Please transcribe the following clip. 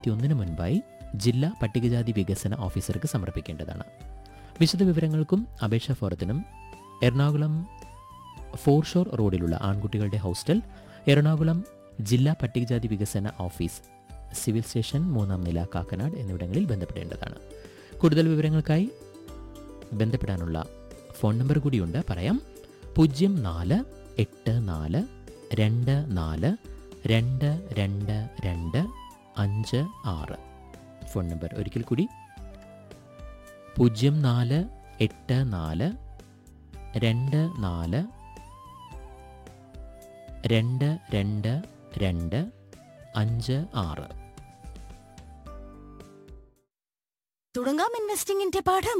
ഒന്നിന് മുൻപായി ജില്ലാ പട്ടികജാതി വികസന ഓഫീസർക്ക് സമർപ്പിക്കേണ്ടതാണ് വിശദ വിവരങ്ങൾക്കും അപേക്ഷാ ഫോറത്തിനും എറണാകുളം ഫോർഷോർ റോഡിലുള്ള ആൺകുട്ടികളുടെ ഹോസ്റ്റൽ എറണാകുളം ജില്ലാ പട്ടികജാതി വികസന ഓഫീസ് സിവിൽ സ്റ്റേഷൻ മൂന്നാം നില കാക്കനാട് എന്നിവിടങ്ങളിൽ ബന്ധപ്പെടേണ്ടതാണ് കൂടുതൽ വിവരങ്ങൾക്കായി ബന്ധപ്പെടാനുള്ള ഫോൺ നമ്പർ കൂടിയുണ്ട് പറയാം പൂജ്യം നാല് എട്ട് നാല് രണ്ട് നാല് രണ്ട് രണ്ട് രണ്ട് അഞ്ച് ആറ് ഫോൺ നമ്പർ ഒരിക്കൽ കൂടി പൂജ്യം നാല് എട്ട് നാല് രണ്ട് നാല് രണ്ട് രണ്ട് രണ്ട് അഞ്ച് ആറ് തുടങ്ങാം ഇൻവെസ്റ്റിംഗിന്റെ പാഠം